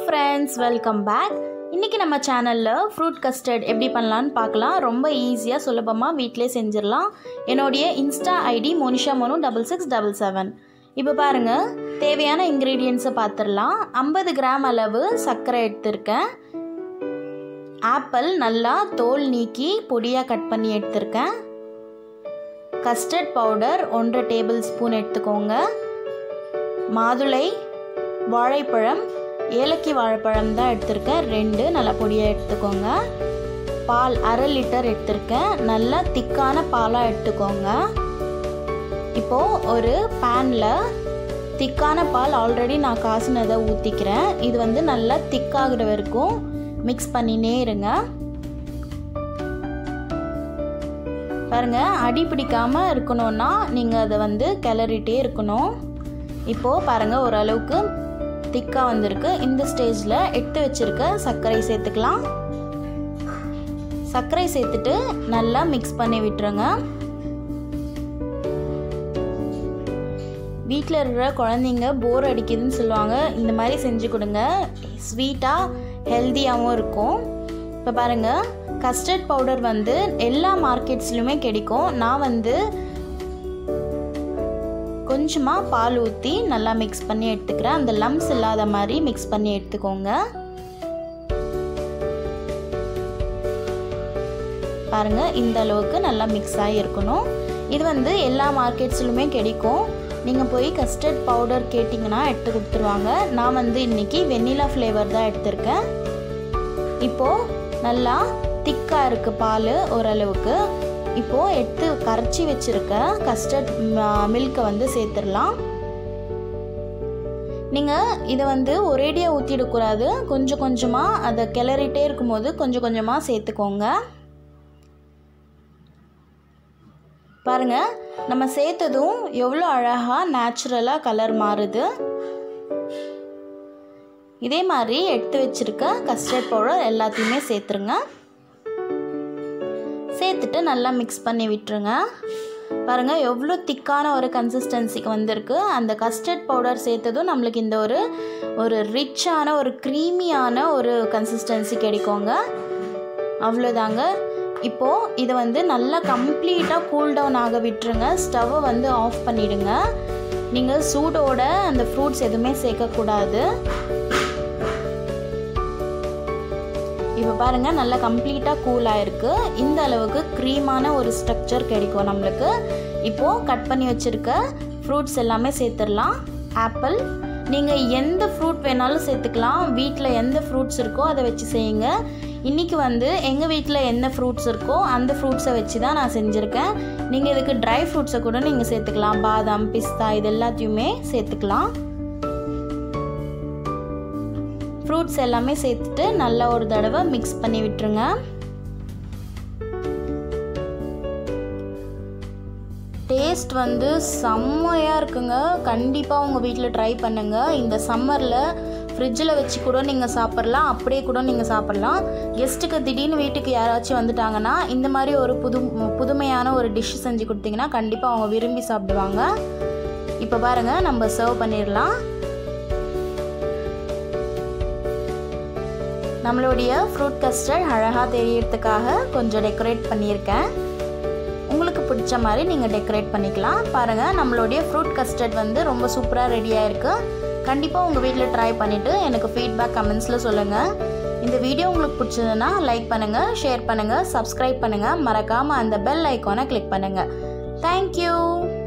friends welcome back இன்றைக்கி நம்ம சேனலில் ஃப்ரூட் கஸ்டர்ட் எப்படி பண்ணலான்னு பார்க்கலாம் ரொம்ப ஈஸியாக சுலபமாக வீட்டிலே செஞ்சிடலாம் என்னுடைய insta ID Monisha Monu double six double seven இப்போ பாருங்கள் தேவையான இன்க்ரீடியன்ஸை பார்த்துடலாம் ஐம்பது கிராம் அளவு சர்க்கரை எடுத்திருக்கேன் ஆப்பிள் நல்லா தோல் நீக்கி பொடியாக கட் பண்ணி எடுத்திருக்கேன் கஸ்டர்ட் பவுடர் ஒன்றரை டேபிள் ஸ்பூன் எடுத்துக்கோங்க மாதுளை வாழைப்பழம் ஏலக்கி வாழைப்பழம் தான் எடுத்திருக்கேன் ரெண்டு நல்லா பொடியாக எடுத்துக்கோங்க பால் அரை லிட்டர் எடுத்திருக்கேன் நல்லா திக்கான பாலாக எடுத்துக்கோங்க இப்போது ஒரு பேனில் திக்கான பால் ஆல்ரெடி நான் காசுனதை ஊற்றிக்கிறேன் இது வந்து நல்லா திக்காகிற வரைக்கும் மிக்ஸ் பண்ணினே இருங்க பாருங்க அடி பிடிக்காமல் இருக்கணும்னா நீங்கள் அதை வந்து கிளறிட்டே இருக்கணும் இப்போது பாருங்கள் ஓரளவுக்கு திக்காக வந்திருக்கு இந்த ஸ்டேஜில் எடுத்து வச்சுருக்க சர்க்கரை சேர்த்துக்கலாம் சர்க்கரை சேர்த்துட்டு நல்லா மிக்ஸ் பண்ணி விட்டுருங்க வீட்டில் இருக்கிற குழந்தைங்க போர் அடிக்குதுன்னு சொல்லுவாங்க இந்த மாதிரி செஞ்சு கொடுங்க ஸ்வீட்டாக ஹெல்த்தியாகவும் இருக்கும் இப்போ பாருங்கள் கஸ்டர்ட் பவுடர் வந்து எல்லா மார்க்கெட்ஸ்லையுமே கிடைக்கும் நான் வந்து கொஞ்சமாக பால் ஊற்றி நல்லா மிக்ஸ் பண்ணி எடுத்துக்கிறேன் அந்த லம்ஸ் இல்லாத மாதிரி மிக்ஸ் பண்ணி எடுத்துக்கோங்க பாருங்கள் இந்த அளவுக்கு நல்லா மிக்ஸ் ஆகி இருக்கணும் இது வந்து எல்லா மார்க்கெட்ஸ்லையுமே கிடைக்கும் நீங்கள் போய் கஸ்டர்ட் பவுடர் கேட்டிங்கன்னா எடுத்து கொடுத்துருவாங்க நான் வந்து இன்றைக்கி வெண்ணிலா ஃப்ளேவர் தான் எடுத்திருக்கேன் இப்போது நல்லா திக்காக இருக்குது பால் ஓரளவுக்கு இப்போது எடுத்து கரைச்சி வச்சுருக்க கஸ்டர்ட் மில்கை வந்து சேர்த்துடலாம் நீங்கள் இதை வந்து ஒரேடியாக ஊற்றிடக்கூடாது கொஞ்சம் கொஞ்சமாக அதை கிளறிட்டே இருக்கும்போது கொஞ்சம் கொஞ்சமாக சேர்த்துக்கோங்க பாருங்கள் நம்ம சேர்த்ததும் எவ்வளோ அழகாக நேச்சுரலாக கலர் மாறுது இதே மாதிரி எடுத்து வச்சுருக்க கஸ்டர்ட் பவுடர் எல்லாத்தையுமே சேர்த்துருங்க சேர்த்துட்டு நல்லா மிக்ஸ் பண்ணி விட்டுருங்க பாருங்கள் எவ்வளோ திக்கான ஒரு கன்சிஸ்டன்சிக்கு வந்திருக்கு அந்த கஸ்டர்ட் பவுடர் சேர்த்ததும் நம்மளுக்கு இந்த ஒரு ஒரு ரிச்சான ஒரு க்ரீமியான ஒரு கன்சிஸ்டன்சி கிடைக்குங்க அவ்வளோதாங்க இப்போது இதை வந்து நல்லா கம்ப்ளீட்டாக கூல் டவுன் ஆக விட்டுருங்க ஸ்டவ்வை வந்து ஆஃப் பண்ணிவிடுங்க நீங்கள் சூடோட அந்த ஃப்ரூட்ஸ் எதுவுமே சேர்க்கக்கூடாது இப்போ பாருங்கள் நல்லா கம்ப்ளீட்டாக கூல் ஆகிருக்கு இந்த அளவுக்கு க்ரீமான ஒரு ஸ்ட்ரக்சர் கிடைக்கும் நம்மளுக்கு இப்போது கட் பண்ணி வச்சுருக்க ஃப்ரூட்ஸ் எல்லாமே சேர்த்துடலாம் ஆப்பிள் நீங்கள் எந்த ஃப்ரூட் வேணாலும் சேர்த்துக்கலாம் வீட்டில் எந்த ஃப்ரூட்ஸ் இருக்கோ அதை வச்சு செய்யுங்க இன்றைக்கி வந்து எங்கள் வீட்டில் என்ன ஃப்ரூட்ஸ் இருக்கோ அந்த ஃப்ரூட்ஸை வச்சு தான் நான் செஞ்சுருக்கேன் நீங்கள் இதுக்கு ட்ரை ஃப்ரூட்ஸை கூட நீங்கள் சேர்த்துக்கலாம் பாதாம் பிஸ்தா இது எல்லாத்தையுமே சேர்த்துக்கலாம் ஃப்ரூட்ஸ் எல்லாமே சேர்த்துட்டு நல்லா ஒரு தடவை மிக்ஸ் பண்ணி விட்டுருங்க டேஸ்ட் வந்து செம்மையாக இருக்குங்க கண்டிப்பாக உங்கள் வீட்டில் ட்ரை பண்ணுங்கள் இந்த சம்மரில் ஃப்ரிட்ஜில் வச்சு கூட நீங்கள் சாப்பிட்லாம் அப்படியே கூட நீங்கள் சாப்பிட்லாம் கெஸ்ட்டுக்கு திடீர்னு வீட்டுக்கு யாராச்சும் வந்துட்டாங்கன்னா இந்த மாதிரி ஒரு புது புதுமையான ஒரு டிஷ் செஞ்சு கொடுத்தீங்கன்னா கண்டிப்பாக அவங்க விரும்பி சாப்பிடுவாங்க இப்போ பாருங்கள் நம்ம சர்வ் பண்ணிடலாம் நம்மளுடைய ஃப்ரூட் கஸ்டர்ட் அழகாக தெரியறதுக்காக கொஞ்சம் டெக்கரேட் பண்ணியிருக்கேன் உங்களுக்கு பிடிச்ச மாதிரி நீங்கள் டெக்கரேட் பண்ணிக்கலாம் பாருங்கள் நம்மளுடைய ஃப்ரூட் கஸ்டர்ட் வந்து ரொம்ப சூப்பராக ரெடியாக இருக்குது கண்டிப்பாக உங்கள் வீட்டில் ட்ரை பண்ணிவிட்டு எனக்கு ஃபீட்பேக் கமெண்ட்ஸில் சொல்லுங்கள் இந்த வீடியோ உங்களுக்கு பிடிச்சதுன்னா லைக் பண்ணுங்கள் ஷேர் பண்ணுங்கள் சப்ஸ்கிரைப் பண்ணுங்கள் மறக்காமல் அந்த பெல் ஐக்கானை கிளிக் பண்ணுங்கள் தேங்க்யூ